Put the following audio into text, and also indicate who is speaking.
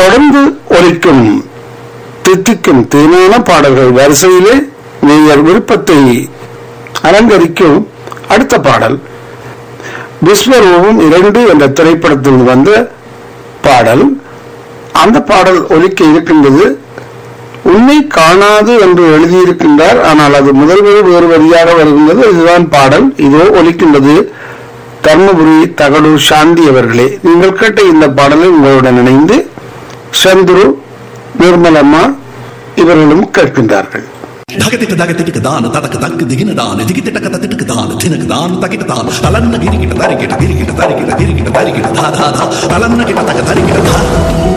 Speaker 1: தொடர்ந்து ஒலிக்கும் தித்திக்கும் தேனான பாடல்கள் வரிசையிலே நீங்கள் விருப்பத்தை அலங்கரிக்கும் அடுத்த பாடல் விஸ்வரூபம் இரண்டு என்ற திரைப்படத்தில் வந்த பாடல் அந்த பாடல் ஒலிக்க இருக்கின்றது உன்னை காணாது என்று எழுதியிருக்கின்றார் ஆனால் அது முதல் வரி வேறு வரியாக வருகின்றது இதுதான் பாடல் இதோ ஒலிக்கின்றது தர்மபுரி தகடூர் சாந்தி அவர்களே நீங்கள் கேட்ட இந்த பாடலை உங்களுடன் இணைந்து சந்துரு நிர்மலம்மா இவர்களும் கேட்கின்றார்கள்
Speaker 2: ధగతిక ధగతిక దాన తదక దక్క దిగిన దాన దిగితిట కథ తిటక దాన తినక దాన తకిట దాన తలన్న గిరిగిట తరిగిట గిరిగిట తరిగిట గిరిగిట తరిగిట ధా ధా ధా తలన్న గిట తక తరిగిట ధా